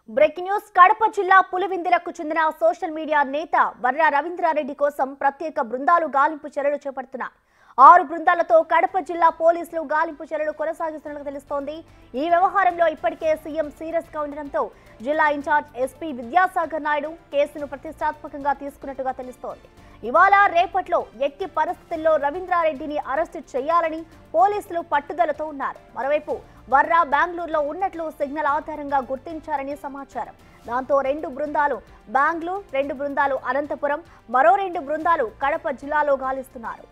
breaking news Kadapa జిల్లా పులివిందులకు చెందిన social media నేత వర్ర రవీంద్రారెడ్డి కోసం ప్రత్యేక బృందాలు గాలింపు చర్యలు చేపడుతున్నాయి ఆరు బృందాలతో కడప జిల్లా పోలీసులు గాలింపు చర్యలు కొనసాగిస్తున్నట్లు తెలుస్తోంది ఈ వ్యవహారంలో ఇప్పటికే సీఎం సీరియస్ గా ఉండడంతో జిల్లా ఇన్ఛార్జ్ ఎస్పీ విద్యాసాగర్ నాయుడు కేసును ప్రతిష్టాత్మకంగా తీసుకున్నట్టుగా తెలుస్తోంది ఇవాళ రేపట్లో ఎట్టి పరిస్థితుల్లో రవీంద్రారెడ్డిని అరెస్టు చేయాలని పోలీసులు పట్టుదలతో ఉన్నారు మరోవైపు వర్రా బెంగళూరులో ఉన్నట్లు సిగ్నల్ ఆధారంగా గుర్తించారని సమాచారం దాంతో రెండు బృందాలు బెంగళూరు రెండు బృందాలు అనంతపురం మరో రెండు బృందాలు కడప జిల్లాలో గాలిస్తున్నారు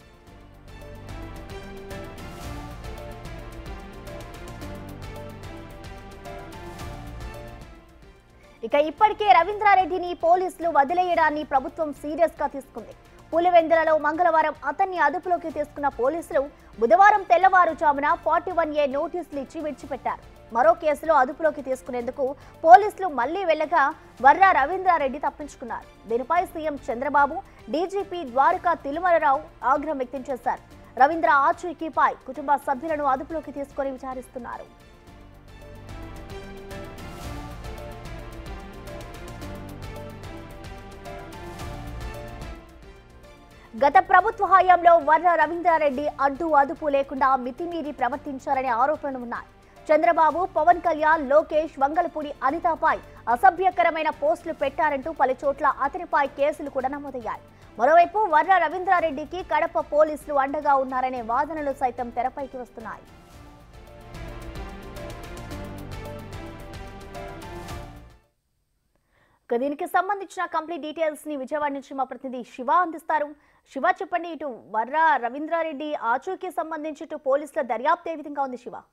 ఇక ఇప్పటికే రవీంద్రారెడ్డిని పోలీసులు వదిలేయడాన్ని ప్రభుత్వం సీరియస్ గా తీసుకుంది పులివెందులలో మంగళవారం అతన్ని అదుపులోకి తీసుకున్న పోలీసులు బుధవారం తెల్లవారుజామున ఫార్టీ వన్ ఏ నోటీసులు ఇచ్చి విడిచిపెట్టారు మరో కేసులో అదుపులోకి తీసుకునేందుకు పోలీసులు మళ్లీ వెళ్లగా వర్రా రవీంద్రారెడ్డి తప్పించుకున్నారు దీనిపై సీఎం చంద్రబాబు డీజీపీ ద్వారకా తిరుమలరావు ఆగ్రహం వ్యక్తం చేశారు రవీంద్ర ఆచూకీపై కుటుంబ సభ్యులను అదుపులోకి తీసుకొని విచారిస్తున్నారు గత ప్రభుత్వ హయాంలో వర్ర రవీంద్రారెడ్డి అడ్డు అదుపు లేకుండా మితిమీరి ప్రవర్తించారనే ఆరోపణలు ఉన్నాయి చంద్రబాబు పవన్ కళ్యాణ్ లోకేష్ వంగలపూడి అనితపై అసభ్యకరమైన పోస్టులు పెట్టారంటూ పలు చోట్ల అతనిపై కేసులు కూడా నమోదయ్యాయి మరోవైపు వర్ర రవీంద్రారెడ్డికి కడప పోలీసులు అండగా ఉన్నారనే వాదనలు సైతం తెరపైకి వస్తున్నాయి ఇక దీనికి సంబంధించిన కంప్లీట్ డీటెయిల్స్ ని విజయవాడ నుంచి మా ప్రతినిధి శివ అందిస్తారు శివ చెప్పండి ఇటు వర్ర రవీంద్రారెడ్డి ఆచూకీ సంబంధించి ఇటు పోలీసుల దర్యాప్తు ఏ విధంగా ఉంది శివ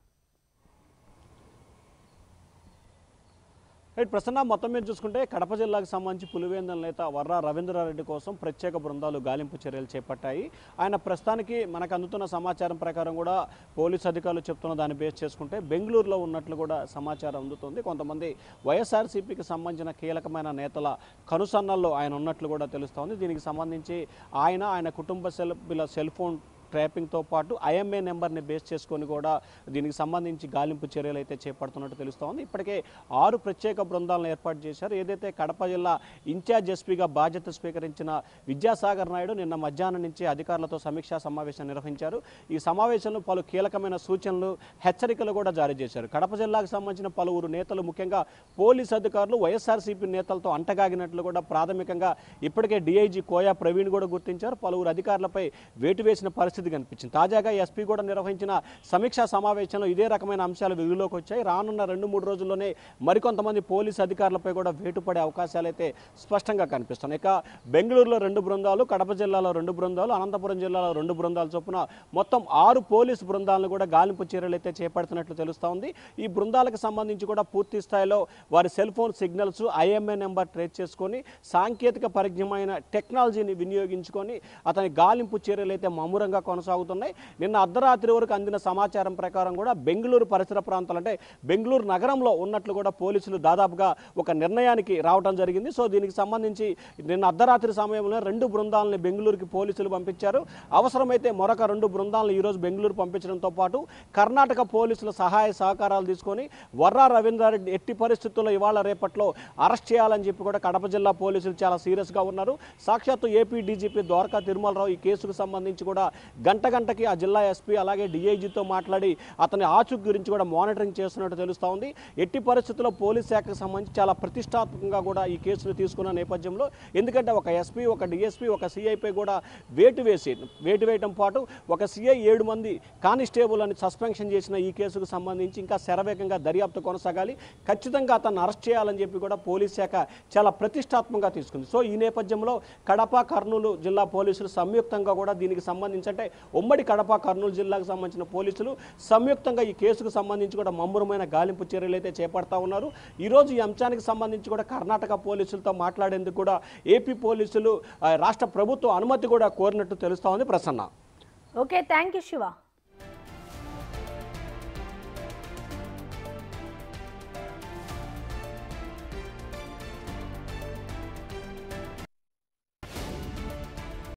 రైట్ ప్రసన్న మొత్తం మీద చూసుకుంటే కడప జిల్లాకు సంబంధించి పులివేందల నేత వర్ర రవీంద్రారెడ్డి కోసం ప్రత్యేక బృందాలు గాలింపు చర్యలు చేపట్టాయి ఆయన ప్రస్తుతానికి మనకు అందుతున్న సమాచారం ప్రకారం కూడా పోలీసు అధికారులు చెప్తున్న దాన్ని బేస్ చేసుకుంటే బెంగళూరులో ఉన్నట్లు కూడా సమాచారం అందుతుంది కొంతమంది వైఎస్ఆర్సీపీకి సంబంధించిన కీలకమైన నేతల కనుసన్నల్లో ఆయన ఉన్నట్లు కూడా తెలుస్తోంది దీనికి సంబంధించి ఆయన ఆయన కుటుంబ సభ్యుల సెల్ ఫోన్ ట్రాపింగ్తో పాటు ఐఎంఏ నెంబర్ని బేస్ చేసుకొని కూడా దీనికి సంబంధించి గాలింపు చర్యలు అయితే చేపడుతున్నట్టు తెలుస్తోంది ఇప్పటికే ఆరు ప్రత్యేక బృందాలను ఏర్పాటు చేశారు ఏదైతే కడప జిల్లా ఇన్ఛార్జ్ ఎస్పీగా బాధ్యత స్వీకరించిన విద్యాసాగర్ నాయుడు నిన్న మధ్యాహ్నం నుంచి అధికారులతో సమీక్షా సమావేశం నిర్వహించారు ఈ సమావేశంలో పలు కీలకమైన సూచనలు హెచ్చరికలు కూడా జారీ చేశారు కడప జిల్లాకు సంబంధించిన పలువురు నేతలు ముఖ్యంగా పోలీస్ అధికారులు వైఎస్ఆర్సీపీ నేతలతో అంటగాగినట్లు కూడా ప్రాథమికంగా ఇప్పటికే డీఐజీ కోయా ప్రవీణ్ కూడా గుర్తించారు పలువురు అధికారులపై వేటు వేసిన పరిస్థితి కనిపించింది తాజాగా ఎస్పీ కూడా నిర్వహించిన సమీక్షా సమావేశంలో ఇదే రకమైన అంశాలు వెలుగులోకి వచ్చాయి రానున్న రెండు మూడు రోజుల్లోనే మరికొంతమంది పోలీస్ అధికారులపై కూడా వేటు పడే అవకాశాలు అయితే స్పష్టంగా కనిపిస్తున్నాయి ఇక బెంగళూరులో రెండు బృందాలు కడప జిల్లాలో రెండు బృందాలు అనంతపురం జిల్లాలో రెండు బృందాలు చొప్పున మొత్తం ఆరు పోలీసు బృందాలను కూడా గాలింపు చర్యలు అయితే చేపడుతున్నట్లు తెలుస్తూ ఉంది ఈ బృందాలకు సంబంధించి కూడా పూర్తి స్థాయిలో వారి cell phone signals IMEI number trace చేసుకొని సాంకేతిక పరిజ్ఞమైన టెక్నాలజీని వినియోగించుకొని అతని గాలింపు చర్యలు అయితే మమ్మురంగా కొనసాగుతున్నాయి నిన్న అర్ధరాత్రి వరకు అందిన సమాచారం ప్రకారం కూడా బెంగళూరు పరిసర ప్రాంతాలు అంటే బెంగళూరు నగరంలో ఉన్నట్లు కూడా పోలీసులు దాదాపుగా ఒక నిర్ణయానికి రావడం జరిగింది సో దీనికి సంబంధించి నిన్న అర్ధరాత్రి సమయంలో రెండు బృందాలని బెంగళూరుకి పోలీసులు పంపించారు అవసరమైతే మరొక రెండు బృందాలను ఈరోజు బెంగళూరు పంపించడంతో పాటు కర్ణాటక పోలీసుల సహాయ సహకారాలు తీసుకొని వర్రా రవీంద్రారెడ్డి ఎట్టి పరిస్థితుల్లో ఇవాళ రేపట్లో అరెస్ట్ చేయాలని చెప్పి కూడా కడప జిల్లా పోలీసులు చాలా సీరియస్గా ఉన్నారు సాక్షాత్తు ఏపీ డీజీపీ ద్వారకా తిరుమలరావు ఈ కేసుకు సంబంధించి కూడా గంట గంటకి ఆ జిల్లా ఎస్పీ అలాగే డిఐజీతో మాట్లాడి అతని ఆచూక్ గురించి కూడా మానిటరింగ్ చేస్తున్నట్టు తెలుస్తూ ఉంది ఎట్టి పరిస్థితుల్లో పోలీస్ శాఖకు సంబంధించి చాలా ప్రతిష్టాత్మకంగా కూడా ఈ కేసును తీసుకున్న నేపథ్యంలో ఎందుకంటే ఒక ఎస్పీ ఒక డిఎస్పీ ఒక సిఐపై కూడా వేటు వేసి వేటు వేయడం పాటు ఒక సిఐ ఏడు మంది కానిస్టేబుల్ అని సస్పెన్షన్ చేసిన ఈ కేసుకు సంబంధించి ఇంకా శరవేగంగా దర్యాప్తు కొనసాగాలి ఖచ్చితంగా అతన్ని అరెస్ట్ చేయాలని చెప్పి కూడా పోలీస్ శాఖ చాలా ప్రతిష్టాత్మకంగా తీసుకుంది సో ఈ నేపథ్యంలో కడప కర్నూలు జిల్లా పోలీసులు సంయుక్తంగా కూడా దీనికి సంబంధించి అంటే ఉమ్మడి కడప కర్నూలు జిల్లాకు సంబంధించిన పోలీసులు సంయుక్తంగా ఈ కేసుకు సంబంధించి కూడా మమ్మురమైన గాలింపు చర్యలు అయితే చేపడతా ఉన్నారు ఈరోజు ఈ అంశానికి సంబంధించి కూడా కర్ణాటక పోలీసులతో మాట్లాడేందుకు కూడా ఏపీ పోలీసులు ఆ, రాష్ట్ర ప్రభుత్వం అనుమతి కూడా కోరినట్టు తెలుస్తా ఉంది Prasanna okay thank you Shiva